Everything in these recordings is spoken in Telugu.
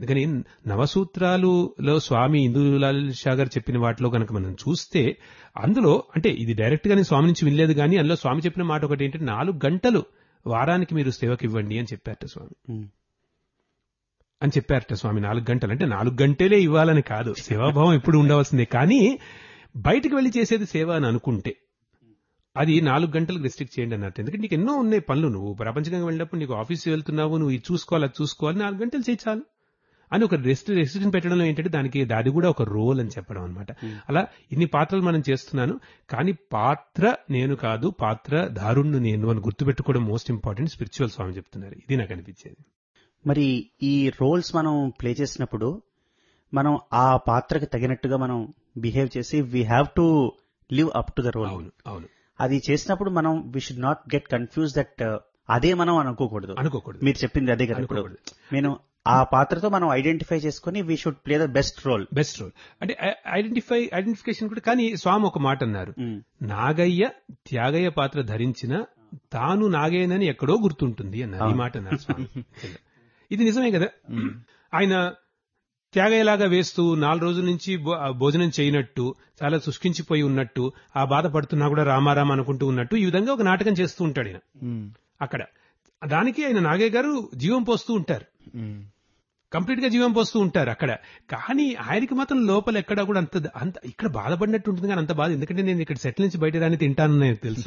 అందుకని నవసూత్రాలులో స్వామి ఇందులాల్ షా గారు చెప్పిన వాటిలో కనుక మనం చూస్తే అందులో అంటే ఇది డైరెక్ట్ గా నేను స్వామి నుంచి వినలేదు కానీ అందులో స్వామి చెప్పిన మాట ఒకటి ఏంటంటే నాలుగు గంటలు వారానికి మీరు సేవకి ఇవ్వండి అని చెప్పారట స్వామి ఉమ్. అని చెప్పారట స్వామి నాలుగు గంటలు అంటే నాలుగు గంటలే ఇవ్వాలని కాదు సేవాభావం ఎప్పుడు ఉండవలసిందే కానీ బయటకు వెళ్లి చేసేది సేవ అని అనుకుంటే అది నాలుగు గంటలకు రెస్ట్రిక్ట్ చేయండి అన్నట్టు ఎందుకంటే నీకు ఎన్నో ఉన్నాయి పనులు నువ్వు ప్రపంచంగా వెళ్ళినప్పుడు నీకు ఆఫీస్ వెళ్తున్నావు నువ్వు ఇది చూసుకోవాలి అది చూసుకోవాలి నాలుగు గంటలు చేయి చాలు అని ఒక రెస్ట్ రెస్ట్రిక్షన్ పెట్టడంలో ఏంటంటే దానికి అది కూడా ఒక రోల్ అని చెప్పడం అనమాట అలా ఇన్ని పాత్రలు మనం చేస్తున్నాను కానీ పాత్ర నేను కాదు పాత్ర దారుణ్ణు నేను అని గుర్తుపెట్టుకోవడం మోస్ట్ ఇంపార్టెంట్ స్పిరిచువల్ స్వామి చెప్తున్నారు ఇది నాకు అనిపించేది మరి ఈ రోల్స్ మనం ప్లే చేసినప్పుడు మనం ఆ పాత్రకి తగినట్టుగా మనం బిహేవ్ చేసి we have to live up to the role అవును అవును అది చేసినప్పుడు మనం we should not get confuse that అదే మనం అనుకోకూడదు అనుకోకూడదు మీరు చెప్పింది అదే కదా ఇప్పుడు అనుకోకూడదు. నేను ఆ పాత్రతో మనం ఐడెంటిఫై చేసుకుని we should play the best role best role అంటే ఐడెంటిఫై ఐడెంటిఫికేషన్ కూడా కానీ స్వామి ఒక మాట అన్నారు నాగయ్య త్యాగయ్య పాత్ర ధరించిన తాను నాగయ్యనని ఎక్కడో గుర్తుంటుంది అన్నారు ఈ మాట అన్నారు స్వామి ఇది నిజమే కదా ఆయన త్యాగయ్యలాగా వేస్తూ నాలుగు రోజుల నుంచి భో- ఆ భోజనం చేయనట్టు చాలా శుష్కించిపోయి ఉన్నట్టు ఆ బాధపడుతున్నా కూడా రామారామ అనుకుంటూ ఉన్నట్టు ఈ విధంగా ఒక నాటకం చేస్తూ ఉంటాడు ఆయన అక్కడ దానికి ఆయన నాగయ్య గారు జీవం పోస్తూ ఉంటారు కంప్లీట్ గా జీవం పోస్తూ ఉంటారు అక్కడ కానీ ఆయనకి మాత్రం లోపల ఎక్కడ కూడా అంత అంత ఇక్కడ బాధపడినట్టు ఉంటుంది కానీ అంత బాధ ఎందుకంటే నేను ఇక్కడ సెటిల్ నుంచి బయట రాని తింటాను నాకు తెలుసు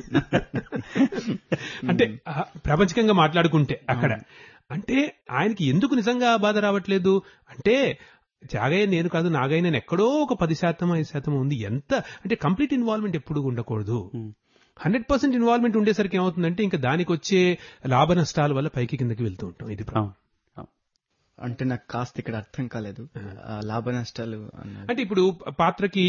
అంటే ఆ, ప్రపంచకంగా మాట్లాడుకుంటే అక్కడ అంటే ఆయనకి ఎందుకు నిజంగా ఆ బాధ రావట్లేదు అంటే త్యాగయ్య నేను కాదు నాగయ్య నేను ఎక్కడో ఒక పది శాతం ఐదు శాతం ఉంది ఎంత అంటే కంప్లీట్ ఇన్వాల్వ్మెంట్ ఎప్పుడు ఉండకూడదు హండ్రెడ్ పర్సెంట్ ఇన్వాల్వ్మెంట్ ఉండేసరికి ఏమవుతుందంటే ఇంకా దానికి వచ్చే లాభ నష్టాల వల్ల పైకి కిందకి వెళ్తూ ఉంటాం ఇది ప్రాబ్లం. అంటే నాకు కాస్త ఇక్కడ అర్థం కాలేదు ఆ లాభ నష్టాలు అన్నారు అంటే ఇప్పుడు పాత్రకి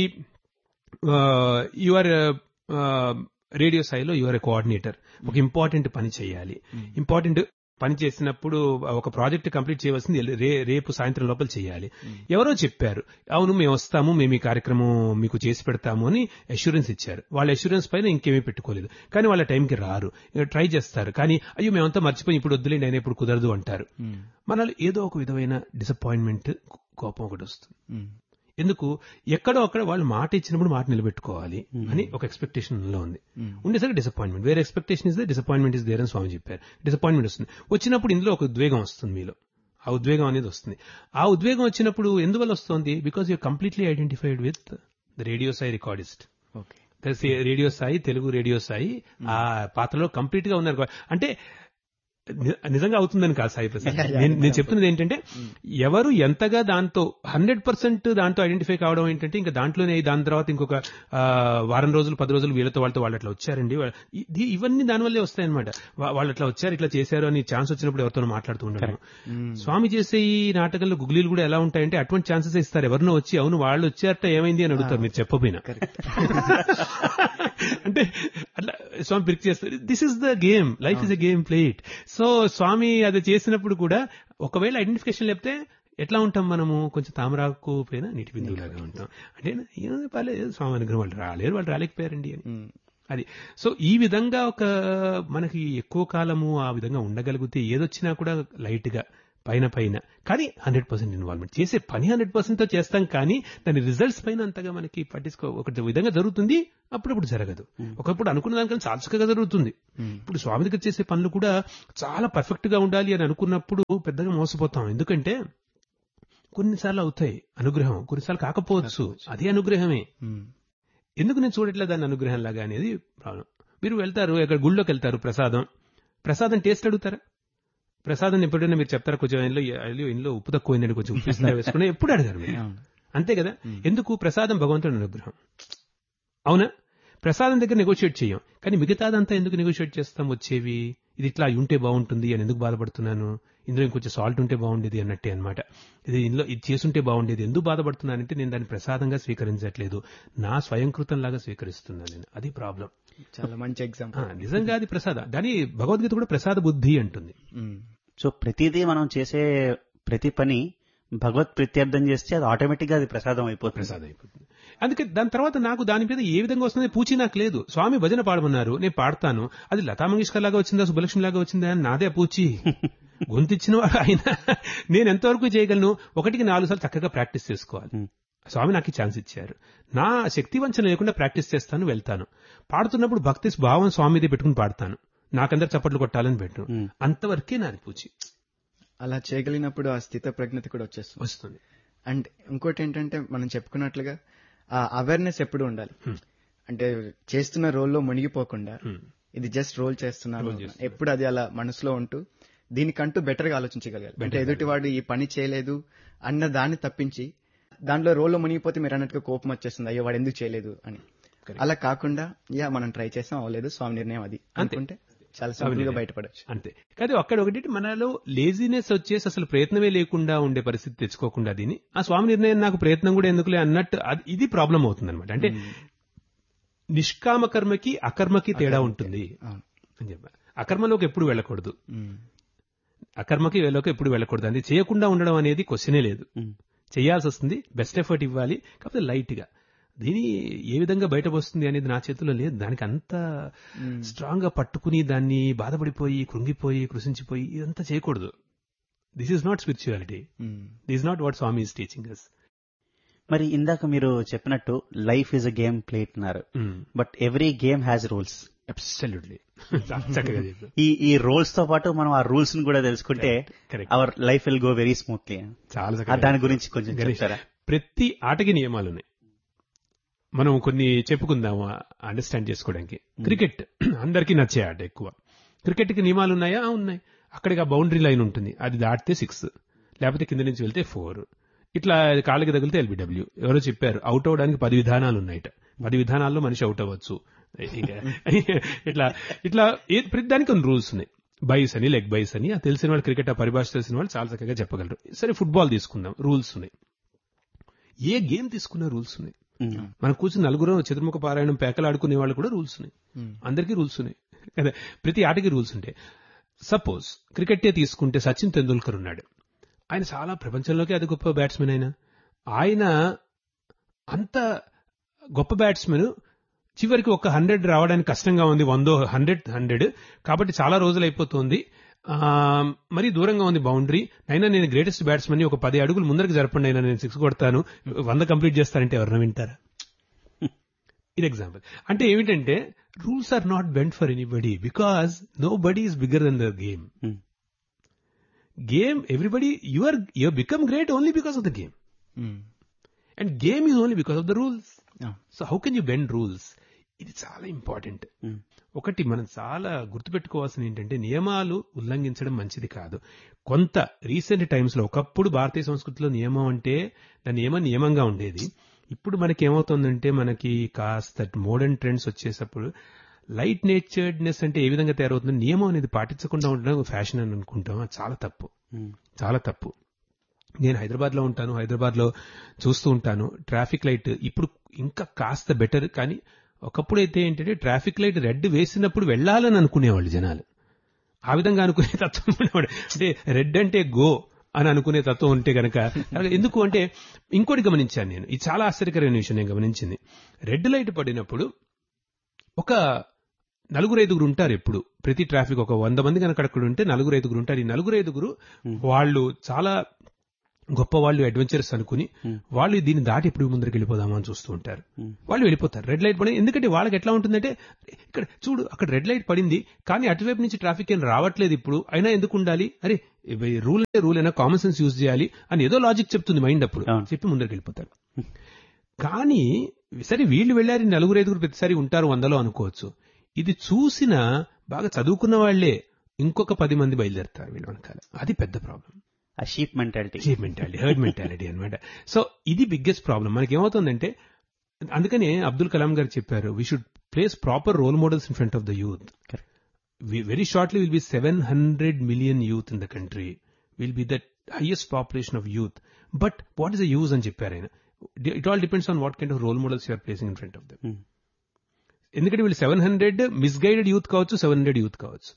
యువర్ రేడియో స్థాయిలో యువర్ కోఆర్డినేటర్ ఒక ఇంపార్టెంట్ పని చేయాలి ఇంపార్టెంట్ పని చేసినప్పుడు ఒక ప్రాజెక్ట్ కంప్లీట్ చేయవలసింది రే- రేపు సాయంత్రం లోపల చేయాలి ఎవరో చెప్పారు అవును మేము వస్తాము మేము ఈ కార్యక్రమం మీకు చేసి పెడతాము అని అష్యూరెన్స్ ఇచ్చారు వాళ్ళ అష్యూరెన్స్ పైన ఇంకేమీ పెట్టుకోలేదు కానీ వాళ్ళ టైంకి రారు ట్రై చేస్తారు కానీ అయ్యో మేమంతా మర్చిపోయి ఇప్పుడు వద్దులేండి ఆయన ఇప్పుడు కుదరదు అంటారు మనలో ఏదో ఒక విధమైన డిసప్పాయింట్మెంట్ కోపం ఒకటి వస్తుంది ఎందుకు ఎక్కడో అక్కడ వాళ్ళు మాట ఇచ్చినప్పుడు మాట నిలబెట్టుకోవాలి అని ఒక ఎక్స్పెక్టేషన్ లో ఉంది ఉండేసరికి డిసప్పాయింట్మెంట్ వేరే expectation is the disappointment is there అని స్వామి చెప్పారు డిసప్పాయింట్మెంట్ వస్తుంది వచ్చినప్పుడు ఇందులో ఒక ఉద్వేగం వస్తుంది మీలో ఆ ఉద్వేగం అనేది వస్తుంది ఆ ఉద్వేగం వచ్చినప్పుడు ఎందువల్ల వస్తుంది because you completely identified with the radio Sai recordist okay radio Sai Telugu radio Sai ఆ పాత్రలో కంప్లీట్ గా ఉన్నారు అంటే ని- నిజంగా అవుతుందని కాదు సాయి ప్రసాద్ నేను నేను చెప్తున్నది ఏంటంటే ఎవరు ఎంతగా దాంతో హండ్రెడ్ పర్సెంట్ దాంతో ఐడెంటిఫై కావడం ఏంటంటే ఇంకా దాంట్లోనే దాని తర్వాత ఇంకొక ఆ, వారం రోజులు పది రోజులు వీళ్ళతో వాళ్ళతో వాళ్ళు అట్లా వచ్చారండి వా- ఇది- ఇవన్నీ దానివల్లే వస్తాయన్నమాట వా- వాళ్ళు అట్లా వచ్చారు ఇట్లా చేశారు అని ఛాన్స్ వచ్చినప్పుడు ఎవరితో మాట్లాడుతూ ఉండడం స్వామి చేసే ఈ నాటకంలో గుగ్లీలు కూడా ఎలా ఉంటాయంటే అటువంటి ఛాన్సెస్ ఇస్తారు ఎవరినో వచ్చి అవును వాళ్ళు వచ్చారట ఏమైంది అని అడుగుతారు మీరు చెప్పపోయినా అంటే అట్లా స్వామి పిక్ చేస్తారు this is the game life is a game played so Swami అది చేసినప్పుడు కూడా ఒకవేళ ఐడెంటిఫికేషన్ లేకపోతే ఎట్లా ఉంటాం మనము కొంచెం తామరాకు పైన నీటి బిందువులాగా ఉంటాం అంటే ఏం పర్లేదు స్వామి అనుగ్రహం వాళ్ళు రాలేరు వాళ్ళు రాలేకపోయారండి అని అది సో ఈ విధంగా ఒక మనకి ఎక్కువ కాలము ఆ విధంగా ఉండగలిగితే ఏదొచ్చినా కూడా లైట్ గా పైన పైన కానీ హండ్రెడ్ పర్సెంట్ ఇన్వాల్వ్మెంట్ చేసే పని హండ్రెడ్ పర్సెంట్ తో చేస్తాం కానీ దాని రిజల్ట్స్ పైన అంతగా మనకి పట్టించుకో ఒక విధంగా జరుగుతుంది అప్పుడప్పుడు జరగదు ఒకప్పుడు అనుకున్న దానికన్నా చాలా చక్కగా జరుగుతుంది ఇప్పుడు స్వామి దగ్గర చేసే పనులు కూడా చాలా పర్ఫెక్ట్ గా ఉండాలి అని అనుకున్నప్పుడు పెద్దగా మోసపోతాం ఎందుకంటే కొన్నిసార్లు అవుతాయి అనుగ్రహం కొన్నిసార్లు కాకపోవచ్చు అదే అనుగ్రహమే ఎందుకు నేను చూడట్లే దాని అనుగ్రహం లాగా అనేది ప్రాబ్లం మీరు వెళ్తారు ఎక్కడ గుళ్ళోకి వెళ్తారు ప్రసాదం ప్రసాదం టేస్ట్ అడుగుతారా ప్రసాదం ఎప్పుడైనా మీరు చెప్తారా కొంచెం ఇంట్లో అయ్యో ఇంట్లో ఉప్పు తక్కువైందండి కొంచెం ఉప్పు ఇస్తారా వేసుకుని ఎప్పుడు అడగారు మీరు అంతే కదా ఎందుకు ప్రసాదం భగవంతుడి అనుగ్రహం అవునా ప్రసాదం దగ్గర నెగోషియేట్ చేయం కానీ మిగతాదంతా ఎందుకు నెగోషియేట్ చేస్తాం వచ్చేవి ఇది ఇట్లా ఉంటే బాగుంటుంది అని ఎందుకు బాధపడుతున్నాను ఇందులో ఇంకొంచెం సాల్ట్ ఉంటే బాగుండేది అన్నట్టే అన్నమాట ఇది ఇందులో ఇది చేసుంటే బాగుండేది ఎందుకు బాధపడుతున్నానంటే నేను దాన్ని ప్రసాదంగా స్వీకరించట్లేదు నా స్వయంకృతం లాగా స్వీకరిస్తున్నాను నేను అది ప్రాబ్లం చాలా మంచి ఎగ్జాంపుల్ నిజంగా అది ప్రసాద దాని భగవద్గీత కూడా ప్రసాద బుద్ధి అంటుంది సో ప్రతిదీ మనం చేసే ప్రతి పని భగవత్ ప్రత్యర్థం చేస్తే అది ఆటోమేటిక్ గా అది ప్రసాదం అయిపోతుంది ప్రసాదం అయిపోతుంది అందుకే దాని తర్వాత నాకు దాని మీద ఏ విధంగా వస్తుంది పూచి నాకు లేదు స్వామి భజన పాడమన్నారు నేను పాడతాను అది లతా మంగేష్కర్ లాగా వచ్చిందా సుబ్బలక్ష్మి లాగా వచ్చిందా అని నాదే ఆ పూచి గొంతిచ్చిన వాడు ఆయన నేను ఎంతవరకు చేయగలను ఒకటికి నాలుగు సార్లు చక్కగా ప్రాక్టీస్ చేసుకోవాలి Hmm. స్వామి నాకు ఈ ఛాన్స్ ఇచ్చారు నా శక్తి వంచన లేకుండా ప్రాక్టీస్ చేస్తాను వెళ్తాను పాడుతున్నప్పుడు భక్తి భావం స్వామిది పెట్టుకుని పాడతాను నాకందరు చప్పట్లు కొట్టాలని పెట్టు Hmm. అంతవరకే నాది పూచి అలా చేయగలిగినప్పుడు ఆ స్థిత ప్రజ్ఞత కూడా వచ్చేస్తుంది వస్తుంది అండ్ ఇంకోటి ఏంటంటే మనం చెప్పుకున్నట్లుగా ఆ అవేర్నెస్ ఎప్పుడు ఉండాలి Hmm. అంటే చేస్తున్న రోల్లో మునిగిపోకుండా Hmm. ఇది జస్ట్ రోల్ చేస్తున్నాను Roll చేస్తున్నా. ఎప్పుడు అది అలా మనసులో ఉంటూ దీనికంటూ బెటర్ గా ఆలోచించగలగాలి అంటే ఎదుటివాడు ఈ పని చేయలేదు అన్న దాన్ని తప్పించి దాంట్లో రోల్లో మునిగిపోతే మీరు అన్నట్టుగా కోపం వచ్చేస్తుంది అయ్యో వాడు ఎందుకు చేయలేదు అని Correct. అలా కాకుండా యా మనం ట్రై చేసాం అవ్వలేదు స్వామి నిర్ణయం అది అనుకుంటే చాలా సింపుల్ గా బయటపడచ్చు అంతే కానీ ఒక్కడ ఒకటి మనలో లేజినెస్ వచ్చేసి అసలు ప్రయత్నమే లేకుండా ఉండే పరిస్థితి తెచ్చుకోకుండా దీని ఆ స్వామి నిర్ణయం నాకు ప్రయత్నం కూడా ఎందుకులే అన్నట్టు అది- ఇది ప్రాబ్లం అవుతుంది అనమాట అంటే నిష్కామ కర్మకి అకర్మకి తేడా ఉంటుంది అవును అని చెప్పారు అకర్మలోకి ఎప్పుడు వెళ్ళకూడదు మ్మ్. అకర్మకి వెళ్ళక ఎప్పుడు వెళ్ళకూడదు అది చేయకుండా ఉండడం అనేది క్వశ్చనే లేదు Hmm. చేయాల్సి వస్తుంది బెస్ట్ ఎఫర్ట్ ఇవ్వాలి కాకపోతే లైట్ గా దీని ఏ విధంగా బయట వస్తుంది అనేది నా చేతిలో లేదు దానికి అంత స్ట్రాంగ్ గా పట్టుకుని దాన్ని బాధపడిపోయి కృంగిపోయి కృషించిపోయి ఇదంతా చేయకూడదు this is not spirituality hmm. This not what Swami is teaching us మరి ఇందాక మీరు చెప్పినట్టు life is a game play అన్నారు but every game has rules absolutely చక్కగా చెప్పారు ఈ ఈ రోల్స్ తో పాటు మనం ఆ రూల్స్ ని కూడా తెలుసుకుంటే correct our life will go very smoothly చాలా ఆ చక్కగా దాని గురించి కొంచెం గణేష్, చెప్తారా ప్రతి ఆటకి నియమాలు ఉన్నాయి మనం కొన్ని చెప్పుకుందాము అండర్స్టాండ్ చేసుకోవడానికి క్రికెట్ అందరికీ నచ్చే ఆట ఎక్కువ క్రికెట్ కి నియమాలు ఉన్నాయా ఆ, ఉన్నాయి అక్కడికి ఆ బౌండరీ లైన్ ఉంటుంది అది దాటితే సిక్స్ లేకపోతే కింద నుంచి వెళ్తే ఫోర్ ఇట్లా కాళ్ళకి తగిలితే ఎల్బిడబ్ల్యూ ఎవరో చెప్పారు అవుట్ అవడానికి పది విధానాలు ఉన్నాయట పది విధానాల్లో మనిషి అవుట్ అవ్వచ్చు ఇక ఇట్లా ఇట్లా ఏ- ప్రతి దానికి కొన్ని రూల్స్ ఉన్నాయి బైస్ అని లెగ్ బైస్ అని ఆ తెలిసిన వాళ్ళు క్రికెట్ ఆ పరిభాష తెలిసిన వాళ్ళు చాలా చక్కగా చెప్పగలరు సరే ఫుట్బాల్ తీసుకుందాం రూల్స్ ఉన్నాయి ఏ గేమ్ తీసుకున్న రూల్స్ ఉన్నాయి మ్మ్. మనం కూర్చుని నలుగురు చతుర్ముఖ పారాయణం పేకలాడుకునే వాళ్ళు కూడా రూల్స్ ఉన్నాయి మ్మ్. అందరికీ రూల్స్ ఉన్నాయి కదా ప్రతి ఆటకి రూల్స్ ఉంటాయి సపోజ్ క్రికెటే తీసుకుంటే సచిన్ తెందూల్కర్ ఉన్నాడు ఆయన చాలా ప్రపంచంలోకి అది గొప్ప బ్యాట్స్మెన్ ఆయన ఆయన అంత గొప్ప బ్యాట్స్మెన్ చివరికి ఒక హండ్రెడ్ రావడానికి కష్టంగా ఉంది వందో హండ్రెడ్ హండ్రెడ్ కాబట్టి చాలా రోజులు అయిపోతుంది ఆ, మరీ దూరంగా ఉంది బౌండరీ అయినా నేను గ్రేటెస్ట్ బ్యాట్స్మెన్ ఒక పది అడుగులు ముందరికి జరపండి అయినా నేను సిక్స్ కొడతాను వంద కంప్లీట్ చేస్తానంటే ఎవరైనా వింటారా ఇది ఎగ్జాంపుల్ అంటే ఏమిటంటే rules are not bent for anybody because nobody is bigger than the game hmm. Game everybody you are you become great only because of the game hmm. And game is only because of the rules ah. So how can you bend rules ఇది చాలా ఇంపార్టెంట్ మ్మ్. ఒకటి మనం చాలా గుర్తుపెట్టుకోవాల్సిన ఏంటంటే నియమాలు ఉల్లంఘించడం మంచిది కాదు కొంత రీసెంట్ టైమ్స్ లో ఒకప్పుడు భారతీయ సంస్కృతిలో నియమం అంటే దాని నియమం నియమంగా ఉండేది ఇప్పుడు మనకి ఏమవుతుందంటే మనకి కాస్త మోడర్న్ ట్రెండ్స్ వచ్చేటప్పుడు లైట్ నేచర్డ్నెస్ అంటే ఏ విధంగా తయారవుతుంది నియమం అనేది పాటించకుండా ఉండడం ఫ్యాషన్ అని అనుకుంటాం అది చాలా తప్పు మ్మ్. చాలా తప్పు నేను హైదరాబాద్ లో ఉంటాను హైదరాబాద్ లో చూస్తూ ఉంటాను ట్రాఫిక్ లైట్ ఇప్పుడు ఇంకా కాస్త బెటర్ కానీ ఒకప్పుడైతే ఏంటంటే ట్రాఫిక్ లైట్ రెడ్ వేసినప్పుడు వెళ్ళాలని అనుకునేవాళ్ళు జనాలు ఆ విధంగా అనుకునే తత్వం ఉండేవాడు అంటే రెడ్ అంటే గో అని అనుకునే తత్వం ఉంటే గనక ఎందుకు అంటే ఇంకోటి గమనించాను నేను ఇది చాలా ఆశ్చర్యకరమైన విషయం నేను గమనించింది రెడ్ లైట్ పడినప్పుడు ఒక నలుగురు ఐదుగురు ఉంటారు ఎప్పుడు ప్రతి ట్రాఫిక్ ఒక వంద మంది కనుక అక్కడ ఉంటే నలుగురు ఐదుగురు ఉంటారు ఈ నలుగురు ఐదుగురు వాళ్ళు చాలా గొప్ప వాళ్ళు అడ్వెంచరస్ అనుకుని వాళ్ళు దీన్ని దాటి ఎప్పుడు ముందరికి వెళ్ళిపోదామా అని చూస్తూ ఉంటారు వాళ్ళు వెళ్ళిపోతారు రెడ్ లైట్ పడి ఎందుకంటే వాళ్ళకి ఎట్లా ఉంటుందంటే ఇక్కడ చూడు అక్కడ రెడ్ లైట్ పడింది కానీ అటువైపు నుంచి ట్రాఫిక్ ఏం రావట్లేదు ఇప్పుడు అయినా ఎందుకు ఉండాలి అరే రూల్ అంటే రూల్ అయినా కామన్ సెన్స్ యూజ్ చేయాలి అని ఏదో లాజిక్ చెప్తుంది మైండ్ అప్పుడు అవును. చెప్పి ముందరికి వెళ్ళిపోతారు కానీ సరే వీళ్ళు వెళ్ళారు ఈ నలుగురు ఐదుగురు ప్రతిసారి ఉంటారు వందలో అనుకోవచ్చు ఇది చూసిన బాగా చదువుకున్న వాళ్లే ఇంకొక పది మంది బయలుదేరుతారు వీళ్ళ వెనకాల అది పెద్ద ప్రాబ్లం ఆ sheep mentality sheep mentality herd mentality అనమాట సో ఇది బిగ్గెస్ట్ ప్రాబ్లం మనకి ఏమవుతుందంటే అందుకనే అబ్దుల్ కలాం గారు చెప్పారు we should place proper role models in front of the youth Correct. Very shortly will be seven hundred million youth in the country will be the highest population of youth but what is the use అని చెప్పారు ఆయన it all depends on what kind of role models you're placing in front of them ఎందుకంటే వీళ్ళు సెవెన్ హండ్రెడ్ మిస్గైడెడ్ యూత్ కావచ్చు సెవెన్ హండ్రెడ్ యూత్ కావచ్చు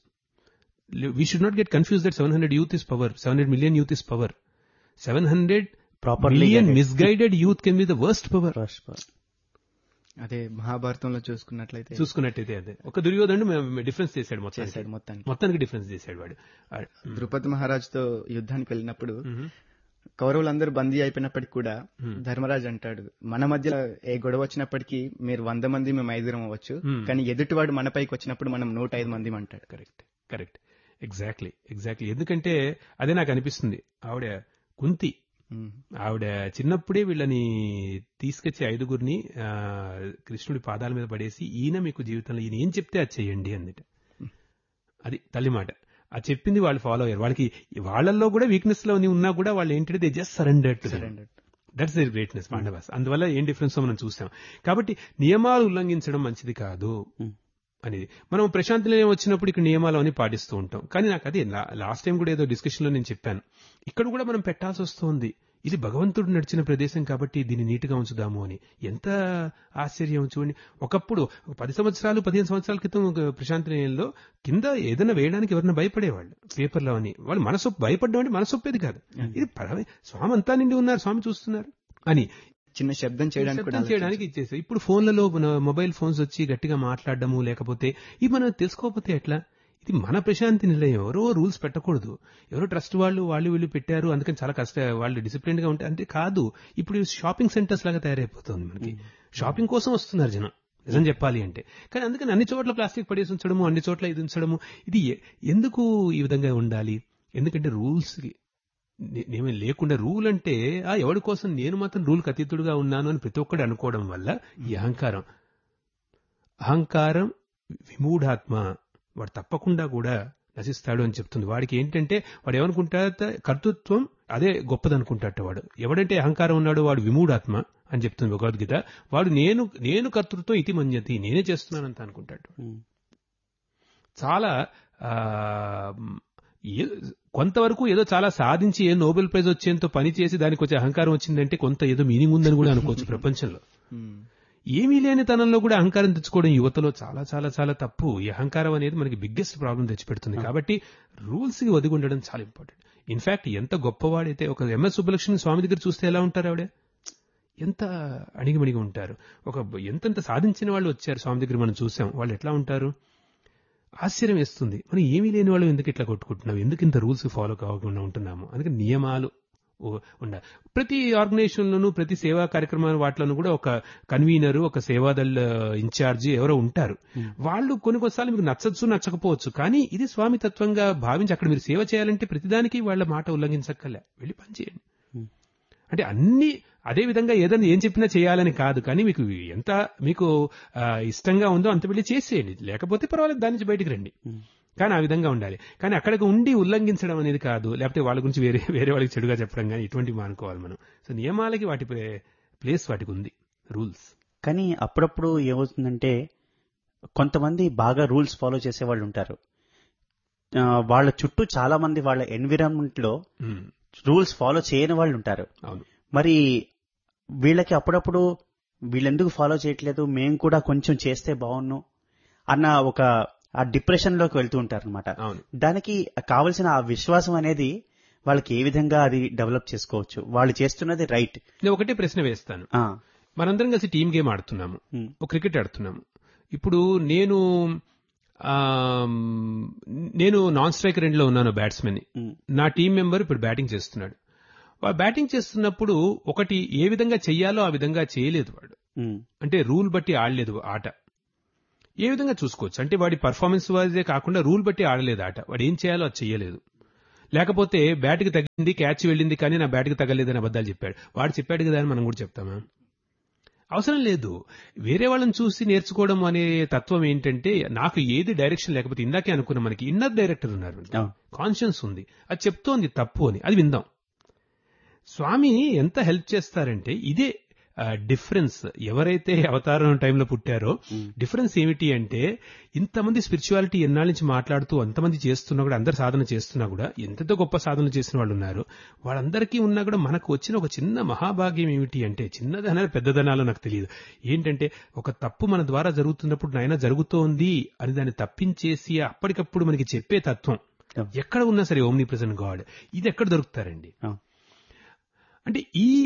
we should not get confuse that seven hundred youth is power seven hundred million youth is power seven hundred Properly million guided. Misguided youth can be the worst power అదే మహాభారతంలో చూసుకున్నట్లయితే చూసుకున్నట్టయితే అదే ఒక దుర్యోధనుడు డిఫరెన్స్ చేశాడు మొత్తానికి చేశాడు మొత్తానికి మొత్తానికి డిఫరెన్స్ చేశాడు వాడు ఆ, ద్రుపది మహారాజుతో యుద్ధానికి వెళ్ళినప్పుడు మ్మ్. కౌరవులందరూ బందీ అయిపోయినప్పటికీ కూడా ధర్మరాజు అంటాడు మన మధ్య ఏ గొడవ వచ్చినప్పటికీ మీరు వంద మంది మేము ఐదుగురం అవ్వచ్చు Hmm. కానీ ఎదుటివాడు మన పైకి వచ్చినప్పుడు మనం నూట ఐదు మంది అంటాడు కరెక్ట్ కరెక్ట్ ఎగ్జాక్ట్లీ ఎగ్జాక్ట్లీ ఎందుకంటే అదే నాకు అనిపిస్తుంది ఆవిడ కుంతి Hmm. ఆవిడ చిన్నప్పుడే వీళ్ళని తీసుకొచ్చి ఐదుగురిని ఆ, కృష్ణుడి పాదాల మీద పడేసి ఈయన మీకు జీవితంలో ఈయన ఏం చెప్తే అది చెయ్యండి అందుట అది తల్లి మాట ఆ చెప్పింది వాళ్ళు ఫాలో అయ్యారు వాళ్ళకి వాళ్ళల్లో కూడా వీక్నెస్ లో ఉన్నా కూడా వాళ్ళు ఏంటంటే they just surrender to Surrendered. That's their greatness Pandavas అందువల్ల ఏం డిఫరెన్స్ మనం చూసాం కాబట్టి నియమాలు ఉల్లంఘించడం మంచిది కాదు Hmm. అనేది మనం ప్రశాంత్ నిలయం వచ్చినప్పుడు ఇక్కడ నియమాలు అని పాటిస్తూ ఉంటాం కానీ నాకు అదే లాస్ట్ టైం కూడా ఏదో డిస్కషన్ లో నేను చెప్పాను ఇక్కడ కూడా మనం పెట్టాల్సి వస్తుంది ఇది భగవంతుడు నడిచిన ప్రదేశం కాబట్టి దీన్ని నీట్గా ఉంచుదాము అని ఎంత ఆశ్చర్యం చూడండి ఒకప్పుడు ఒక పది సంవత్సరాలు పదిహేను సంవత్సరాల క్రితం ఒక ప్రశాంత్ నిలయంలో కింద ఏదైనా వేయడానికి ఎవరైనా భయపడేవాళ్ళు పేపర్లో అని వాళ్ళు మనసు భయపడడం అంటే మనసొప్పేది కాదు ఇది పరమే స్వామి అంతా నిండి ఉన్నారు స్వామి చూస్తున్నారు అని చిన్న శబ్దం చేయడానికి కూడా శబ్దం చేయడానికి ఇచ్చేసారు ఇప్పుడు ఫోన్లలో మన మొబైల్ ఫోన్స్ వచ్చి గట్టిగా మాట్లాడడము లేకపోతే ఇది మనం తెలుసుకోకపోతే ఎట్లా ఇది మన ప్రశాంతి నిలయం ఎవరో రూల్స్ పెట్టకూడదు ఎవరో ట్రస్ట్ వాళ్ళు వాళ్ళు వీళ్ళు పెట్టారు అందుకని చాలా కష్ట వాళ్ళు డిసిప్లిన్ గా ఉంటే అంటే కాదు ఇప్పుడు షాపింగ్ సెంటర్స్ లాగా తయారైపోతుంది మనకి షాపింగ్ కోసం వస్తున్నారు జనం నిజం చెప్పాలి అంటే కానీ అందుకని అన్ని చోట్ల ప్లాస్టిక్ పడేసి ఉంచడము అన్ని చోట్ల ఇది ఉంచడము ఇది ఎ- ఎందుకు ఈ విధంగా ఉండాలి ఎందుకంటే రూల్స్ ఏమీ లేకుండా రూల్ అంటే ఆ ఎవడి కోసం నేను మాత్రం రూల్ అతీతుడుగా ఉన్నాను అని ప్రతి ఒక్కడు అనుకోవడం వల్ల ఈ అహంకారం అహంకారం విమూఢాత్మ వాడు తప్పకుండా కూడా నశిస్తాడు అని చెప్తుంది వాడికి ఏంటంటే వాడు ఏమనుకుంటా కర్తృత్వం అదే గొప్పదనుకుంటాట వాడు ఎవడంటే అహంకారం ఉన్నాడో వాడు విమూఢాత్మ అని చెప్తుంది భగవద్గీత వాడు నేను నేను కర్తృత్వం ఇతి మన్యతి నేనే చేస్తున్నానంత అనుకుంటాడు ఉమ్. చాలా ఆ, ఏ- కొంతవరకు ఏదో చాలా సాధించి ఏ నోబెల్ ప్రైజ్ వచ్చేంత పని చేసి దానికి వచ్చే అహంకారం వచ్చిందంటే కొంత ఏదో మీనింగ్ ఉందని కూడా అనుకోవచ్చు ప్రపంచంలో Hmm. ఏమీ లేని తనంలో కూడా అహంకారం తెచ్చుకోవడం యువతలో చాలా చాలా చాలా తప్పు ఈ అహంకారం అనేది మనకి బిగ్గెస్ట్ ప్రాబ్లం తెచ్చిపెడుతుంది కాబట్టి రూల్స్ కి ఒదిగి ఉండడం చాలా ఇంపార్టెంట్ ఇన్ఫాక్ట్ ఎంత గొప్పవాడైతే ఒక ఎంఎస్ సుబ్బలక్ష్మి స్వామి దగ్గర చూస్తే ఎలా ఉంటారు ఆవిడ ఎంత అణిగిమణిగి ఉంటారు ఒక ఎంతెంత సాధించిన వాళ్ళు వచ్చారు స్వామి దగ్గర మనం చూసాం వాళ్ళు ఎట్లా ఉంటారు ఆశ్చర్యం వేస్తుంది మనం ఏమీ లేని వాళ్ళు ఎందుకు ఇట్లా కొట్టుకుంటున్నాం ఎందుకు ఇంత రూల్స్ ఫాలో కాకుండా ఉంటున్నాము అందుకే నియమాలు ఉ- ఉండాలి ప్రతి ఆర్గనైజేషన్లోనూ ప్రతి సేవా కార్యక్రమాల వాటిలోనూ కూడా ఒక కన్వీనర్ ఒక సేవాదళ ఇన్ఛార్జి ఎవరో ఉంటారు వాళ్ళు కొన్ని కొన్నిసార్లు మీకు నచ్చచ్చు నచ్చకపోవచ్చు కానీ ఇది స్వామి తత్వంగా భావించి అక్కడ మీరు సేవ చేయాలంటే ప్రతిదానికి వాళ్ళ మాట ఉల్లంఘించక్కర్లే వెళ్ళి పనిచేయండి అంటే అన్ని అదే విధంగా ఏదైనా ఏం చెప్పినా చేయాలని కాదు కానీ మీకు ఎంత మీకు ఆ, ఇష్టంగా ఉందో అంత వెళ్ళి చేసేయండి లేకపోతే పర్వాలేదు దాని నుంచి బయటికి రండి కానీ ఆ విధంగా ఉండాలి కానీ అక్కడికి ఉండి ఉల్లంఘించడం అనేది కాదు లేకపోతే వాళ్ళ గురించి వేరే వేరే వాళ్ళకి చెడుగా చెప్పడం కానీ ఇటువంటివి మానుకోవాలి మనం సో నియమాలకి వాటి ప్లే- ప్లేస్ వాటికి ఉంది రూల్స్ కానీ అప్పుడప్పుడు ఏమవుతుందంటే కొంతమంది బాగా రూల్స్ ఫాలో చేసే వాళ్ళు ఉంటారు ఆ, వాళ్ళ చుట్టూ చాలా మంది వాళ్ళ ఎన్విరాన్మెంట్ లో రూల్స్ ఫాలో చేయని వాళ్ళు ఉంటారు అవును మరి వీళ్ళకి అప్పుడప్పుడు వీళ్ళెందుకు ఫాలో చేయట్లేదు మేము కూడా కొంచెం చేస్తే బాగున్ను అన్న ఒక ఆ డిప్రెషన్ లోకి వెళ్తూ ఉంటారు అనమాట అవును దానికి కావలసిన ఆ విశ్వాసం అనేది వాళ్ళకి ఏ విధంగా అది డెవలప్ చేసుకోవచ్చు వాళ్ళు చేస్తున్నది రైట్ నేను ఒకటే ప్రశ్న వేస్తాను మనందరం కలిసి టీం గేమ్ ఆడుతున్నాము ఒక క్రికెట్ ఆడుతున్నాము ఇప్పుడు నేను ఆ, నేను నాన్ స్ట్రైక్ రెండులో ఉన్నాను బ్యాట్స్మెన్ నా టీం మెంబర్ ఇప్పుడు బ్యాటింగ్ చేస్తున్నాడు వాడు బ్యాటింగ్ చేస్తున్నప్పుడు ఒకటి ఏ విధంగా చెయ్యాలో ఆ విధంగా చేయలేదు వాడు అంటే రూల్ బట్టి ఆడలేదు ఆట ఏ విధంగా చూసుకోవచ్చు అంటే వాడి పర్ఫార్మెన్స్ వైజే కాకుండా రూల్ బట్టి ఆడలేదు ఆట వాడు ఏం చేయాలో అది చెయ్యలేదు లేకపోతే బ్యాట్కి తగిలింది క్యాచ్ వెళ్ళింది కానీ నా బ్యాట్కి తగలేదని అబద్ధాలు చెప్పాడు వాడు చెప్పాడు కదా అని మనం కూడా చెప్తామా అవసరం లేదు వేరే వాళ్ళని చూసి నేర్చుకోవడం అనే తత్వం ఏంటంటే నాకు ఏది డైరెక్షన్ లేకపోతే ఇందాకే అనుకున్నాం మనకి ఇన్నర్ డైరెక్టర్ ఉన్నారు అవును. కాన్షియన్స్ ఉంది అది చెప్తోంది తప్పు అని అది విందాం స్వామి ఎంత హెల్ప్ చేస్తారంటే ఇదే డిఫరెన్స్ ఎవరైతే అవతారం టైంలో పుట్టారో డిఫరెన్స్ ఏమిటి అంటే ఇంతమంది స్పిరిచువాలిటీ ఎన్నాళ్ళ నుంచి మాట్లాడుతూ అంతమంది చేస్తున్నా కూడా అందరు సాధన చేస్తున్నా కూడా ఎంతతో గొప్ప సాధన చేసిన వాళ్ళు ఉన్నారు వాళ్ళందరికీ ఉన్నా కూడా మనకు వచ్చిన ఒక చిన్న మహాభాగ్యం ఏమిటి అంటే చిన్నదనాలు పెద్దదనాలు నాకు తెలియదు ఏంటంటే ఒక తప్పు మన ద్వారా జరుగుతున్నప్పుడు నాయన జరుగుతోంది అని దాన్ని తప్పించేసి అప్పటికప్పుడు మనకి చెప్పే తత్వం ఎక్కడ ఉన్నా సరే ఓమ్ని ప్రెసెంట్ గాడ్ ఇది ఎక్కడ దొరుకుతారండి అంటే ఈ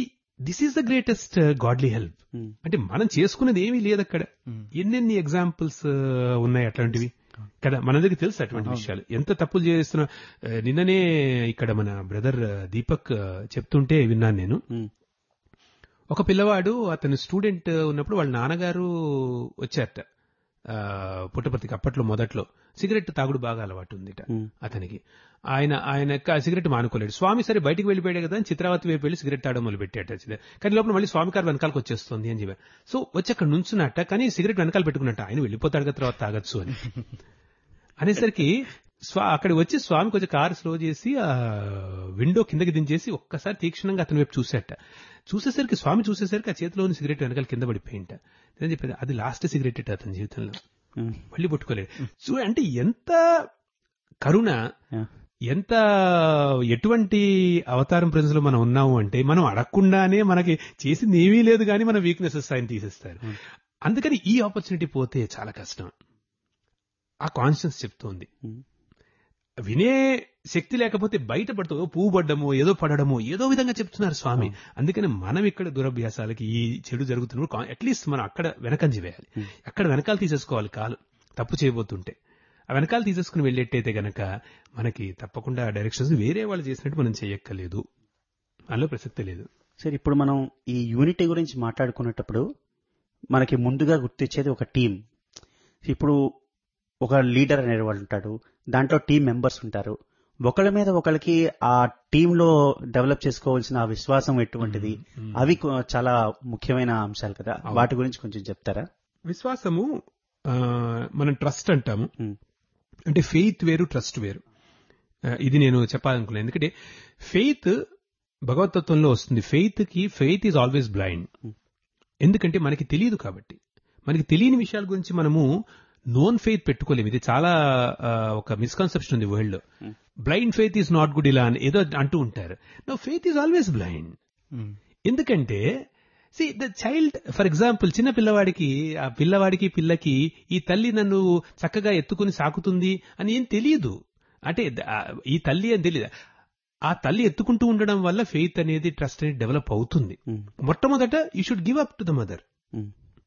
this is the greatest godly help um, అంటే మనం చేసుకున్నది ఏమీ లేదు అక్కడ ఎన్నెన్ని ఎగ్జాంపుల్స్ ఉన్నాయి అట్లాంటివి కదా మనందరికి తెలుసు అటువంటి విషయాలు ఎంత తప్పులు చేస్తున్నా ఆ, నిన్ననే ఇక్కడ మన బ్రదర్ దీపక్ ఆ, చెప్తుంటే విన్నాను నేను ఉమ్, ఒక పిల్లవాడు అతను స్టూడెంట్ ఉన్నప్పుడు వాళ్ళ నాన్నగారు వచ్చారట ఆ, పుట్టపర్తికి అప్పట్లో మొదట్లో సిగరెట్ తాగుడు బాగా అలవాటు ఉందిట ఉమ్, అతనికి ఆయన ఆయన ఆ సిగరెట్ మానుకోలేడు స్వామి సరే బయటికి వెళ్ళిపోయాడు కదా అని చిత్రావతి వైపు వెళ్ళి సిగరెట్ తాగడం మొదలు పెట్టాట కానీ లోపల మళ్ళీ స్వామి కారు వెనకాలకు వచ్చేస్తుంది అని చెప్పారు సో వచ్చి అక్కడ నుంచున్నట్ట కానీ సిగరెట్ వెనకాల పెట్టుకున్నట్ట ఆయన వెళ్ళిపోతాడు కదా తర్వాత తాగొచ్చు అని అనేసరికి స్వా అక్కడికి వచ్చి స్వామి కొంచెం కారు స్లో చేసి ఆ విండో కిందకి దించేసి ఒక్కసారి తీక్షణంగా అతని వైపు చూసేట చూసేసరికి స్వామి చూసేసరికి ఆ చేతిలోని సిగరెట్ వెనకాల కింద పడిపోయింట నేను చెప్పేది అది లాస్ట్ సిగరెట్ ఇట అతని జీవితంలో ఉమ్, మళ్ళీ పుట్టుకోలేదు చూ అంటే ఎంత కరుణ yeah. ఎంత ఎటువంటి అవతారం ప్రజలు మనం ఉన్నాము అంటే మనం అడగకుండానే మనకి చేసింది ఏమీ లేదు కానీ మన వీక్నెసెస్ ఆయన తీసేస్తారు అందుకని ఈ ఆపర్చునిటీ పోతే చాలా కష్టం ఆ కాన్షియన్స్ చెప్తోంది ఉమ్, వినే శక్తి లేకపోతే బయట పడుతూ పువ్వు పడ్డమో ఏదో పడడమో ఏదో విధంగా చెప్తున్నారు స్వామి అందుకని మనం ఇక్కడ దురభ్యాసాలకి ఈ చెడు జరుగుతున్నప్పుడు అట్లీస్ట్ మనం అక్కడ వెనకంజి వేయాలి అక్కడ వెనకాల తీసేసుకోవాలి కాలు తప్పు చేయబోతుంటే ఆ వెనకాల తీసేసుకుని వెళ్ళేట్టయితే గనక మనకి తప్పకుండా డైరెక్షన్స్ వేరే వాళ్ళు చేసినట్టు మనం చేయక్కర్లేదు అందులో ప్రసక్తి లేదు సరే ఇప్పుడు మనం ఈ యూనిటీ గురించి మాట్లాడుకునేటప్పుడు మనకి ముందుగా గుర్తొచ్చేది ఒక టీం ఇప్పుడు ఒక లీడర్ అనేవాడు ఉంటాడు దాంట్లో టీం మెంబర్స్ ఉంటారు ఒకళ్ళ మీద ఒకళ్ళకి ఆ టీంలో డెవలప్ చేసుకోవాల్సిన ఆ విశ్వాసం ఎటువంటిది అవి కొ- చాలా ముఖ్యమైన అంశాలు కదా వాటి గురించి కొంచెం చెప్తారా విశ్వాసము ఆ, మనం ట్రస్ట్ అంటాము ఉమ్, అంటే ఫెయిత్ వేరు ట్రస్ట్ వేరు ఆ, ఇది నేను చెప్పాలనుకున్నాను ఎందుకంటే ఫెయిత్ భగవతత్వంలో వస్తుంది ఫెయిత్ కి ఫెయిత్ ఈజ్ ఆల్వేస్ బ్లైండ్ ఎందుకంటే మనకి తెలియదు కాబట్టి మనకి తెలియని విషయాల గురించి మనము నోన్ ఫెయిత్ పెట్టుకోలేము ఇది చాలా ఆ, ఒక మిస్కన్సెప్షన్ ఉంది వరల్డ్ లో blind faith is not good ఇలా అని ఏదో అంటూ ఉంటారు no faith is always blind ఎందుకంటే see the child for example చిన్న పిల్లవాడికి ఆ పిల్లవాడికి పిల్లకి ఈ తల్లి నన్ను చక్కగా ఎత్తుకుని సాకుతుంది అని ఏం తెలియదు అంటే ద- ఆ, ఈ తల్లి అని తెలియదు ఆ తల్లి ఎత్తుకుంటూ ఉండడం వల్ల ఫెయిత్ అనేది ట్రస్ట్ అనేది డెవలప్ అవుతుంది ఉమ్, మొట్టమొదట you should give up to the mother um,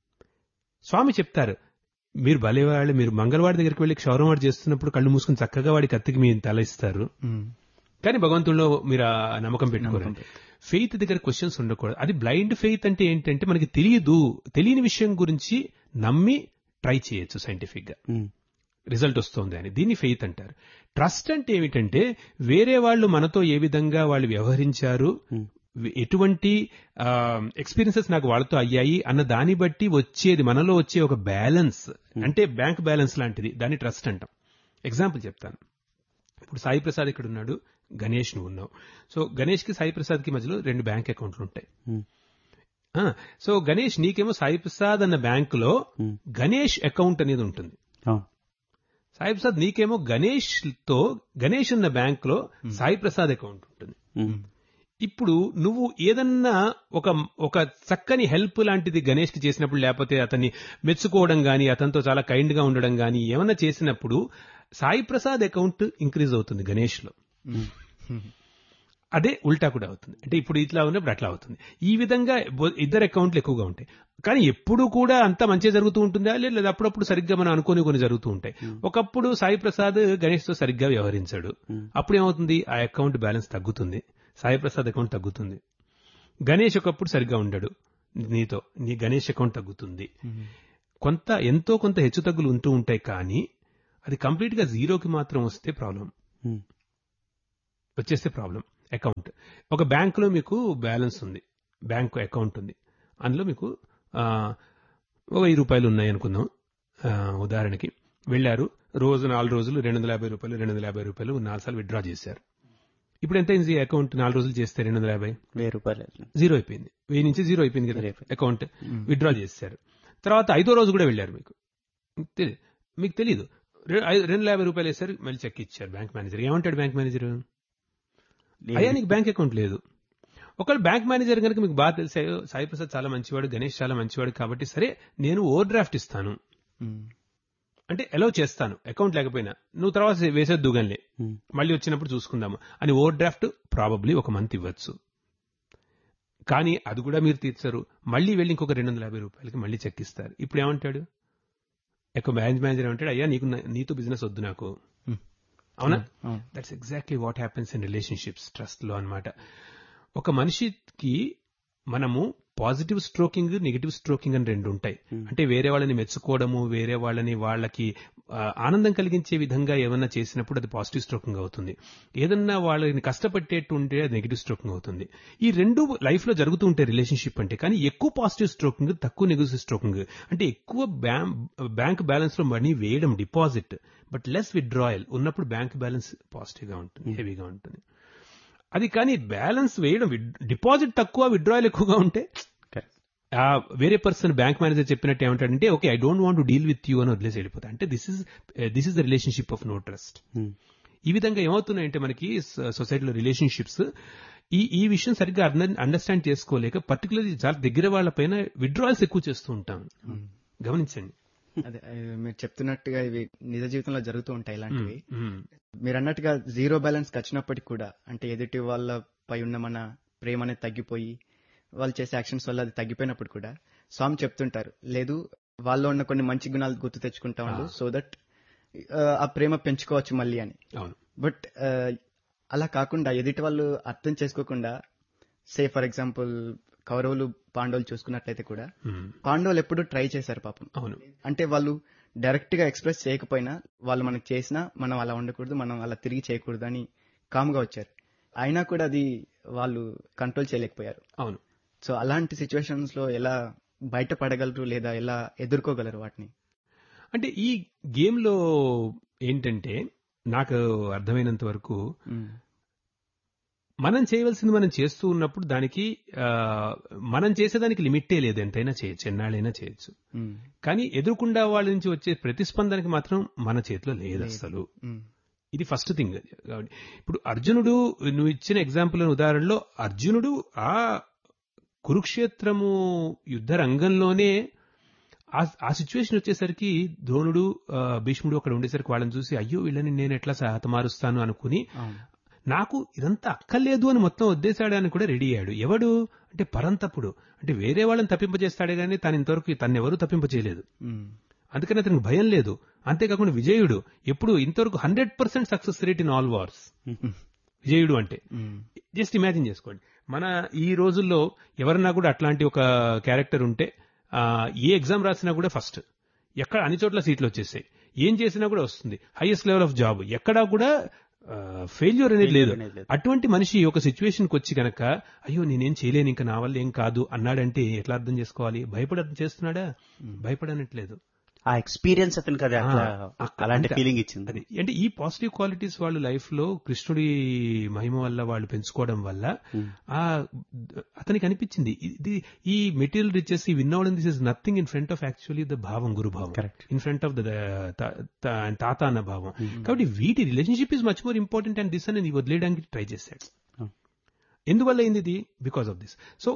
Swami చెప్తారు మీరు భలేవాళ్ళు మీరు మంగళవాడి దగ్గరికి వెళ్ళి క్షౌరవాడు చేస్తున్నప్పుడు కళ్ళు మూసుకుని చక్కగా వాడి కత్తికి మీరు తల ఇస్తారు కానీ భగవంతుల్లో మీరు ఆ నమ్మకం పెట్టుకోరండి ఫెయిత్ దగ్గర క్వశ్చన్స్ ఉండకూడదు అది బ్లైండ్ ఫెయిత్ అంటే ఏంటంటే మనకి తెలియదు తెలియని విషయం గురించి నమ్మి ట్రై చేయొచ్చు సైంటిఫిక్ గా ఉమ్, రిజల్ట్ వస్తుంది అని దీన్ని ఫెయిత్ అంటారు ట్రస్ట్ అంటే ఏమిటంటే వేరే వాళ్ళు మనతో ఏ విధంగా వాళ్ళు వ్యవహరించారు ఉమ్, ఎటువంటి ఎక్స్పీరియన్సెస్ నాకు వాళ్ళతో అయ్యాయి అన్న దాన్ని బట్టి వచ్చేది మనలో వచ్చే ఒక బ్యాలెన్స్ అంటే బ్యాంక్ బ్యాలెన్స్ లాంటిది దాన్ని ట్రస్ట్ అంటాం ఎగ్జాంపుల్ చెప్తాను ఇప్పుడు సాయి ప్రసాద్ ఇక్కడ ఉన్నాడు గణేష్ నువ్వు ఉన్నావు సో గణేష్ కి సాయి ప్రసాద్ కి మధ్యలో రెండు బ్యాంక్ అకౌంట్లు ఉంటాయి ఉమ్, ఆ, సో గణేష్ నీకేమో సాయి ప్రసాద్ అన్న బ్యాంక్ లో ఉమ్, గణేష్ అకౌంట్ అనేది ఉంటుంది అవును, సాయి ప్రసాద్ నీకేమో గణేష్ తో గణేష్ ఉన్న బ్యాంక్ లో సాయి ప్రసాద్ అకౌంట్ ఉంటుంది ఉమ్, ఇప్పుడు నువ్వు ఏదన్నా ఒక ఒక చక్కని హెల్ప్ లాంటిది గణేష్ కి చేసినప్పుడు లేకపోతే అతన్ని మెచ్చుకోవడం గాని అతనితో చాలా కైండ్ గా ఉండడం గాని ఏమన్నా చేసినప్పుడు సాయి ప్రసాద్ అకౌంట్ ఇంక్రీజ్ అవుతుంది గణేష్ లో అదే ఉల్టా కూడా అవుతుంది అంటే ఇప్పుడు ఇట్లా ఉన్నప్పుడు అట్లా అవుతుంది ఈ విధంగా బో- ఇద్దరు అకౌంట్లు ఎక్కువగా ఉంటాయి కానీ ఎప్పుడు కూడా అంత మంచి జరుగుతూ ఉంటుందా లేదా అప్పుడప్పుడు సరిగ్గా మనం అనుకోని కొన్ని జరుగుతూ ఉంటాయి ఒకప్పుడు సాయి ప్రసాద్ గణేష్ తో సరిగ్గా వ్యవహరించాడు అప్పుడు ఏమవుతుంది ఆ అకౌంట్ బ్యాలెన్స్ తగ్గుతుంది సాయి ప్రసాద్ అకౌంట్ తగ్గుతుంది గణేష్ ఒకప్పుడు సరిగ్గా ఉండడు నీతో నీ గణేష్ అకౌంట్ తగ్గుతుంది కొంత ఎంతో కొంత హెచ్చు తగ్గులు ఉంటూ ఉంటాయి కానీ అది కంప్లీట్ గా జీరోకి మాత్రం వస్తే ప్రాబ్లం ఉమ్, వచ్చేస్తే ప్రాబ్లం అకౌంట్ ఒక బ్యాంకులో మీకు బ్యాలెన్స్ ఉంది బ్యాంకు అకౌంట్ ఉంది అందులో మీకు ఆ, ఓ వెయ్యి రూపాయలు ఉన్నాయి అనుకుందాం ఆ, ఉదాహరణకి వెళ్ళారు రోజు నాలుగు రోజులు రెండు వందల యాభై రూపాయలు రెండు వందల యాభై రూపాయలు నాలుగు సార్లు విత్డ్రా చేశారు ఇప్పుడు ఎంత అయింది అకౌంట్ నాలుగు రోజులు చేస్తే రెండు వందల యాభై వెయ్యి రూపాయలు జీరో అయిపోయింది వెయ్యి నుంచి జీరో అయిపోయింది కదా జీరో అయిపోయింది. అకౌంట్ విత్డ్రా చేశారు తర్వాత ఐదో రోజు కూడా వెళ్ళారు మీకు తెలి- మీకు తెలియదు రె- ఐ- రెండు వందల యాభై రూపాయలు వేశారు మళ్ళీ చెక్ ఇచ్చారు బ్యాంక్ మేనేజర్ ఏమంటాడు బ్యాంక్ మేనేజర్ అయ్యా నీకు బ్యాంక్ అకౌంట్ లేదు ఒకవేళ బ్యాంక్ మేనేజర్ కనుక మీకు బాగా తెలిసే సాయి ప్రసాద్ చాలా మంచివాడు గణేష్ చాలా మంచివాడు కాబట్టి సరే నేను ఓవర్ డ్రాఫ్ట్ ఇస్తాను అంటే అలౌ చేస్తాను అకౌంట్ లేకపోయినా నువ్వు తర్వాత వేసేద్దు గానిలే ఉమ్, మళ్ళీ వచ్చినప్పుడు చూసుకుందాము అని ఓవర్ డ్రాఫ్ట్ ప్రాబబ్లీ ఒక మంత్ ఇవ్వచ్చు కానీ అది కూడా మీరు తీర్చరు మళ్ళీ వెళ్ళి ఇంకొక రెండు వందల యాభై రూపాయలకి మళ్ళీ చెక్ ఇస్తారు ఇప్పుడు ఏమంటాడు ఎక్కువ బ్రాంచ్ మేనేజర్ ఏమంటాడు అయ్యా నీకు నా- నీతో బిజినెస్ వద్దు నాకు Hmm. అవునా అవును. That's exactly what happens in relationships trust లో అన్నమాట ఒక మనిషికి మనము పాజిటివ్ స్ట్రోకింగ్ నెగిటివ్ స్ట్రోకింగ్ అని రెండు ఉంటాయి అంటే వేరే వాళ్ళని మెచ్చుకోవడము వేరే వాళ్ళని వాళ్ళకి ఆ, ఆనందం కలిగించే విధంగా ఏమన్నా చేసినప్పుడు అది పాజిటివ్ స్ట్రోకింగ్ అవుతుంది ఏదన్నా వాళ్ళని కష్టపెట్టేట్టు ఉంటే అది నెగిటివ్ స్ట్రోకింగ్ అవుతుంది ఈ రెండు లైఫ్ లో జరుగుతూ ఉంటాయి రిలేషన్షిప్ అంటే కానీ ఎక్కువ పాజిటివ్ స్ట్రోకింగ్ తక్కువ నెగిటివ్ స్ట్రోకింగ్ అంటే ఎక్కువ బ్యాంక్ బ్యాలెన్స్ లో మనీ వేయడం డిపాజిట్ బట్ లెస్ విత్డ్రాయల్ ఉన్నప్పుడు బ్యాంక్ బ్యాలెన్స్ పాజిటివ్ గా ఉంటుంది హెవీగా ఉంటుంది అది కానీ బ్యాలెన్స్ వేయడం డిపాజిట్ తక్కువ విత్డ్రాయల్ ఎక్కువగా ఉంటే కరెక్ట్ ఆ వేరే పర్సన్ బ్యాంక్ మేనేజర్ చెప్పినట్టు ఏమంటాడంటే okay I don't want deal with you అని వదిలేసి వెళ్ళిపోతా అంటే this is this is the relationship of no trust ఈ విధంగా ఏమవుతున్నాయంటే మనకి సొసైటీలో రిలేషన్షిప్స్ ఈ ఈ విషయం సరిగ్గా అండర్స్టాండ్ చేసుకోలేక పర్టికులర్లీ చాలా దగ్గర వాళ్ళ పైన విత్డ్రాయల్స్ ఎక్కువ చేస్తూ ఉంటాం గమనించండి అదే ఆ, మీరు చెప్తున్నట్టుగా ఇవి నిజ జీవితంలో జరుగుతూ ఉంటాయి ఇలాంటివి మ్మ్. మీరు అన్నట్టుగా జీరో బ్యాలెన్స్ వచ్చినప్పటికి కూడా అంటే ఎదుటి వాళ్ళపై ఉన్న మన ప్రేమ అనేది తగ్గిపోయి వాళ్ళు చేసే యాక్షన్స్ వల్ల అది తగ్గిపోయినప్పుడు కూడా స్వామి చెప్తుంటారు లేదు వాళ్ళలో ఉన్న కొన్ని మంచి గుణాలు గుర్తు తెచ్చుకుంటా ఉండు సో దట్ ఆ ప్రేమ పెంచుకోవచ్చు మళ్ళీ అని అవును బట్ అలా కాకుండా ఎదుటి వాళ్ళు అర్థం చేసుకోకుండా సే ఫర్ ఎగ్జాంపుల్ కౌరవులు పాండవులు చూసుకున్నట్లయితే కూడా మ్మ్. పాండవులు ఎప్పుడు ట్రై చేశారు పాపం అవును అంటే వాళ్ళు డైరెక్ట్ గా ఎక్స్ప్రెస్ చేయకపోయినా వాళ్ళు మనకు చేసినా మనం అలా ఉండకూడదు మనం అలా తిరిగి చేయకూడదు అని కామ్గా వచ్చారు అయినా కూడా అది వాళ్ళు కంట్రోల్ చేయలేకపోయారు అవును సో అలాంటి సిచ్యువేషన్స్ లో ఎలా బయటపడగలరు లేదా ఎలా ఎదుర్కోగలరు వాటిని అంటే ఈ గేమ్ లో ఏంటంటే నాకు అర్థమైనంత వరకు మనం చేయవలసింది మనం చేస్తూ ఉన్నప్పుడు దానికి ఆ, మనం చేసేదానికి లిమిట్టే లేదు ఎంతైనా చేయొచ్చు ఎన్నాళ్ళైనా చేయొచ్చు మ్మ్. కానీ ఎదురుకుండా వాళ్ళ నుంచి వచ్చే ప్రతిస్పందనకి మాత్రం మన చేతిలో లేదు అసలు మ్మ్. ఇది ఫస్ట్ థింగ్ కాబట్టి ఇప్పుడు అర్జునుడు నువ్వు ఇచ్చిన ఎగ్జాంపుల్ ఉదాహరణలో అర్జునుడు ఆ కురుక్షేత్రము యుద్ధ రంగంలోనే ఆ ఆ సిచ్యువేషన్ వచ్చేసరికి ద్రోణుడు ఆ, భీష్ముడు అక్కడ ఉండేసరికి వాళ్ళని చూసి అయ్యో వీళ్ళని నేను ఎట్లా హతమారుస్తాను అనుకుని అవును నాకు ఇదంతా అక్కర్లేదు అని మొత్తం వద్దేశాడని కూడా రెడీ అయ్యాడు ఎవడు అంటే పరంతపుడు అంటే వేరే వాళ్ళని తప్పింపజేస్తాడే గానీ తను ఇంతవరకు తన్నెవరూ తప్పింపచేయలేదు మ్మ్. అందుకని అతనికి భయం లేదు అంతేకాకుండా విజయుడు ఎప్పుడు ఇంతవరకు hundred percent success rate in all wars విజయుడు అంటే మ్మ్. జస్ట్ ఇమాజిన్ చేసుకోండి మన ఈ రోజుల్లో ఎవరన్నా కూడా అట్లాంటి ఒక క్యారెక్టర్ ఉంటే ఆ, ఏ ఎగ్జామ్ రాసినా కూడా ఫస్ట్ ఎక్కడ అన్ని చోట్ల సీట్లు వచ్చేసాయి ఏం చేసినా కూడా వస్తుంది హైయెస్ట్ లెవెల్ ఆఫ్ జాబ్ ఎక్కడా కూడా ఫెయిల్యూర్ అనేది లేదు అనేది లేదు. అటువంటి మనిషి ఒక సిచ్యువేషన్ కి వచ్చి గనక అయ్యో నేనేం చేయలేను ఇంకా నా వల్ల ఏం కాదు అన్నాడంటే ఎట్లా అర్థం చేసుకోవాలి భయపడి అర్థం చేస్తున్నాడా భయపడనట్లేదు ఆ ఎక్స్పీరియన్స్ అతనికి అది అట్లా ఆ, అలాంటి అంతే. ఫీలింగ్ ఇచ్చింది అది అంటే ఈ పాజిటివ్ క్వాలిటీస్ వాళ్ళు లైఫ్ లో కృష్ణుడి మహిమ వల్ల వాళ్ళు పెంచుకోవడం వల్ల ఆ అతనికి అనిపించింది ఇది ఈ మెటీరియల్ రిచెస్ ఈ విన్ అవడం this is nothing in front of actually the భావం గురు భావం Correct. In front of the తాత అన్న భావం కాబట్టి వీటి relationship is much more important and this అని వదిలేయడానికి ట్రై చేశాడు Hmm. ఎందువల్ల అయింది ఇది బికాస్ ఆఫ్ దిస్ సో